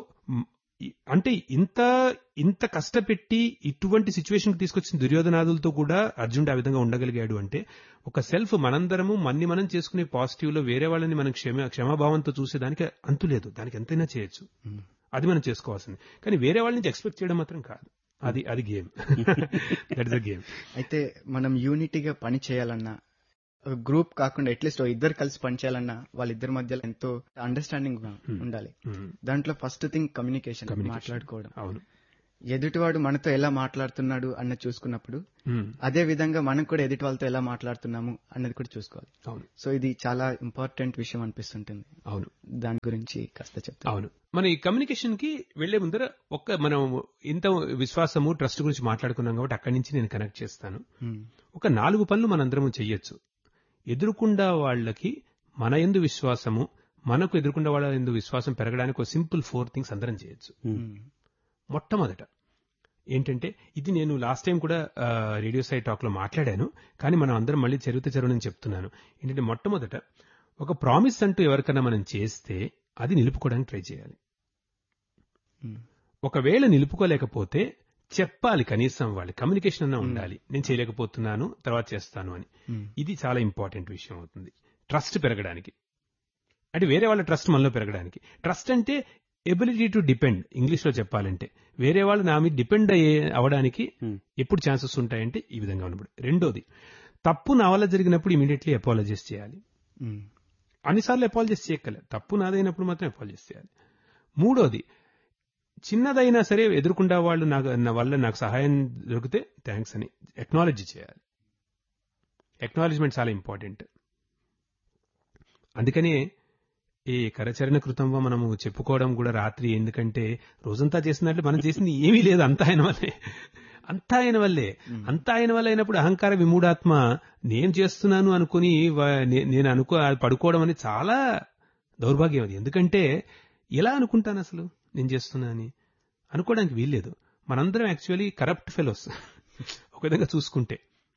అంటే ఇంత ఇంత కష్టపెట్టి ఇటువంటి సిచ్యువేషన్ తీసుకొచ్చిన దుర్యోధనాదులతో కూడా అర్జునుడు ఆ విధంగా ఉండగలిగాడు అంటే ఒక సెల్ఫ్ మనందరము మన్ని మనం చేసుకునే పాజిటివ్ లో వేరే వాళ్ళని మనం క్షమ క్షమాభావంతో చూసేదానికి అంతు లేదు దానికి ఎంతైనా చేయొచ్చు అది మనం చేసుకోవాల్సింది కానీ వేరే వాళ్ళ నుంచి ఎక్స్పెక్ట్ చేయడం మాత్రం కాదు అది అది game that is a game అయితే మనం యూనిటీగా పని చేయాలన్నా గ్రూప్ కాకుండా అట్లీస్ట్ ఇద్దరు కలిసి పని చేయాలన్నా వాళ్ళిద్దరి మధ్యలో ఎంతో అండర్స్టాండింగ్ ఉండాలి దాంట్లో ఫస్ట్ థింగ్ కమ్యూనికేషన్ మాట్లాడుకోవడం అవును ఎదుటివాడు మనతో ఎలా మాట్లాడుతున్నాడు అన్నది చూసుకున్నప్పుడు Hmm. అదే విధంగా మనం కూడా ఎదుటి వాళ్ళతో ఎలా మాట్లాడుతున్నాము అన్నది కూడా చూసుకోవాలి అవును సో ఇది చాలా ఇంపార్టెంట్ విషయం అనిపిస్తుంటుంది అవును దాని గురించి కాస్త చెప్తాను అవును మన ఈ కమ్యూనికేషన్ కి వెళ్లే ముందర ఒక్క మనం ఇంత విశ్వాసము ట్రస్ట్ గురించి మాట్లాడుకున్నాం కాబట్టి అక్కడి నుంచి నేను కనెక్ట్ చేస్తాను ఒక నాలుగు పనులు మనందరం చెయ్యొచ్చు ఎదురుకుండా వాళ్ళకి మన ఎందు విశ్వాసము మనకు ఎదురుకుండా వాళ్ళ ఎందు విశ్వాసం పెరగడానికి ఒక సింపుల్ ఫోర్ థింగ్స్ అందరం చేయొచ్చు మొట్టమొదట ఏంటంటే ఇది నేను లాస్ట్ టైం కూడా ఆ, రేడియో సైట్ టాక్ లో మాట్లాడాను కానీ మనం అందరం మళ్ళీ చరిత్ర చరవని చెప్తున్నాను ఏంటంటే మొట్టమొదట ఒక ప్రామిస్ అంటూ ఎవరికైనా మనం చేస్తే అది నిలుపుకోవడానికి ట్రై చేయాలి ఒకవేళ నిలుపుకోలేకపోతే చెప్పాలి కనీసం వాళ్ళు కమ్యూనికేషన్ అన్నా ఉండాలి నేను చేయలేకపోతున్నాను తర్వాత చేస్తాను అని ఇది చాలా ఇంపార్టెంట్ విషయం అవుతుంది ట్రస్ట్ పెరగడానికి అంటే వేరే వాళ్ళ ట్రస్ట్ మనలో పెరగడానికి ట్రస్ట్ అంటే ఎబిలిటీ టు డిపెండ్ ఇంగ్లీష్ లో చెప్పాలంటే వేరే వాళ్ళు నా మీద డిపెండ్ అయ్యే అవడానికి Hmm. ఎప్పుడు ఛాన్సెస్ ఉంటాయంటే ఈ విధంగా ఉన్నప్పుడు రెండోది తప్పు నా వల్ల జరిగినప్పుడు ఇమీడియట్లీ అపాలజైజ్ చేయాలి ఉమ్, అన్నిసార్లు అపాలజైజ్ చేయక్కలే తప్పు నాదైనప్పుడు మాత్రం అపాలజైజ్ చేయాలి మూడోది చిన్నదైనా సరే ఎదుర్కొండా వాళ్ళు నాకు నా వల్ల నాకు సహాయం దొరికితే థ్యాంక్స్ అని ఎక్నాలజీ చేయాలి ఎక్నాలజ్మెంట్ చాలా ఇంపార్టెంట్ అందుకనే ఈ కరచరణ కృతంగా మనము చెప్పుకోవడం కూడా రాత్రి ఎందుకంటే రోజంతా చేసినట్లు మనం చేసింది ఏమీ లేదు అంతా ఆయన వల్లే అంతా ఆయన వల్లే అంతా ఆయన వల్ల అయినప్పుడు అహంకార విమూఢాత్మ నేను చేస్తున్నాను అనుకుని వా- నే- నేను అనుకో పడుకోవడం అనేది చాలా దౌర్భాగ్యం అది ఎందుకంటే ఎలా అనుకుంటాను అసలు నేను చేస్తున్నా అని అనుకోవడానికి వీల్లేదు మనందరం యాక్చువల్లీ కరప్ట్ ఫెలోస్ ఒక విధంగా చూసుకుంటే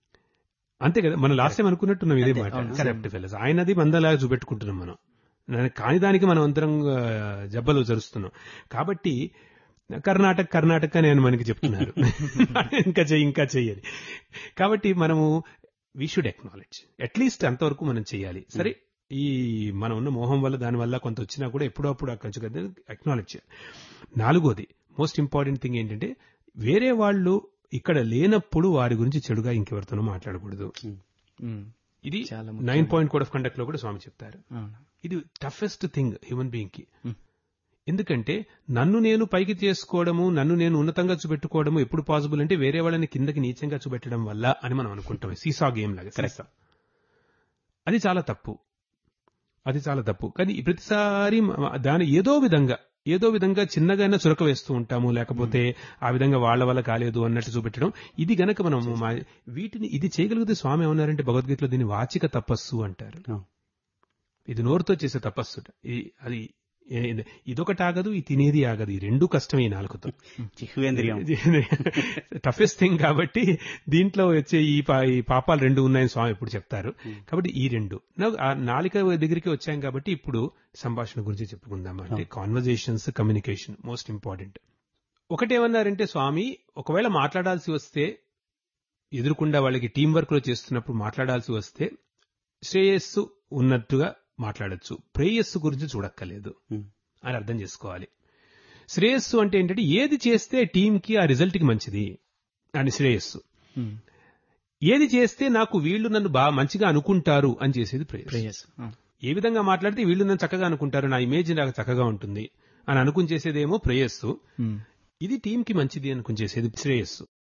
అంతే కదా మనం లాస్ట్ టైం అనుకున్నట్టున్నాం ఇదే మాట అవును. కరప్ట్ ఫెలోస్ ఆయనది మందలాగా చూపెట్టుకుంటున్నాం మనం దాని- కాని దానికి మనం అందరం ఆ, జబ్బలు జరుస్తున్నాం కాబట్టి కర్ణాటక కర్ణాటక అని ఆయన మనకి చెప్తున్నారు ఇంకా చెయ్యి ఇంకా చెయ్యని కాబట్టి మనము వీ షుడ్ ఎక్నాలెడ్జ్ అట్లీస్ట్ అంతవరకు మనం చేయాలి సరే ఈ మనం ఉన్న మోహం వల్ల దాని వల్ల కొంత వచ్చినా కూడా ఎప్పుడప్పుడు కొంచెం ఎక్నాలెడ్జ్ చేయాలి నాలుగోది మోస్ట్ ఇంపార్టెంట్ థింగ్ ఏంటంటే వేరే వాళ్ళు ఇక్కడ లేనప్పుడు వారి గురించి చెడుగా ఇంకెవరితోనూ మాట్లాడకూడదు ఉమ్, ఇది చాలా nine point code of conduct లో కూడా స్వామి చెప్తారు అవును ఇది టఫెస్ట్ థింగ్ హ్యూమన్ బీయింగ్ కి Hmm. ఎందుకంటే నన్ను నేను పైకి చేసుకోవడము నన్ను నేను ఉన్నతంగా చూపెట్టుకోవడము ఎప్పుడు పాసిబుల్ అంటే వేరే వాళ్ళని కిందకి నీచంగా చూపెట్టడం వల్ల అని మనం అనుకుంటాం సీసా గేమ్ లాగా కరెక్ట్ అది చాలా తప్పు అది చాలా తప్పు కానీ ప్రతిసారి మ- దాని ఏదో విధంగా ఏదో విధంగా చిన్నగానే చురక వేస్తూ ఉంటాము లేకపోతే ఆ విధంగా వాళ్ళ వల్ల కాలేదు అన్నట్టు చూపెట్టడం ఇది గనక మనం మా- వీటిని ఇది చేయగలిగితే స్వామి ఏమన్నారంటే భగవద్గీతలో దీన్ని వాచిక తపస్సు అంటారు అవును. ఇది నోరుతో చేసే తపస్సు ఈ- అది ఏ- ఇదొకటి ఆగదు ఈ తినేది ఆగదు ఈ రెండు కష్టమే ఈ నాలుగుతో చిహ్వేంద్రియం టఫెస్ట్ థింగ్ కాబట్టి దీంట్లో వచ్చే ఈ పా- ఈ పాపాలు రెండు ఉన్నాయని స్వామి ఇప్పుడు చెప్తారు కాబట్టి ఈ రెండు నాకు ఆ నాలిక దగ్గరికి వచ్చాం కాబట్టి ఇప్పుడు సంభాషణ గురించి చెప్పుకుందాం అంటే కాన్వర్జేషన్స్ కమ్యూనికేషన్ మోస్ట్ ఇంపార్టెంట్ ఒకటేమన్నారంటే స్వామి ఒకవేళ మాట్లాడాల్సి వస్తే ఎదురుకుండా వాళ్ళకి టీం వర్క్ లో చేస్తున్నప్పుడు మాట్లాడాల్సి వస్తే శ్రేయస్సు ఉన్నట్టుగా మాట్లాడొచ్చు ప్రేయస్సు గురించి చూడక్కర్లేదు Hmm. అని అర్థం చేసుకోవాలి శ్రేయస్సు అంటే ఏంటంటే ఏది చేస్తే టీంకి ఆ రిజల్ట్ కి మంచిది అని శ్రేయస్సు ఉమ్, ఏది చేస్తే నాకు వీళ్ళు నన్ను బాగా మంచిగా అనుకుంటారు అని చేసేది ప్రేయస్ ప్రేయస్ ఆ, ఏ విధంగా మాట్లాడితే వీళ్ళు నన్ను చక్కగా అనుకుంటారు నా ఇమేజ్ నాకు చక్కగా ఉంటుంది అని అనుకుని చేసేదేమో ప్రేయస్సు ఉమ్, ఇది టీంకి మంచిది అనుకుని చేసేది శ్రేయస్సు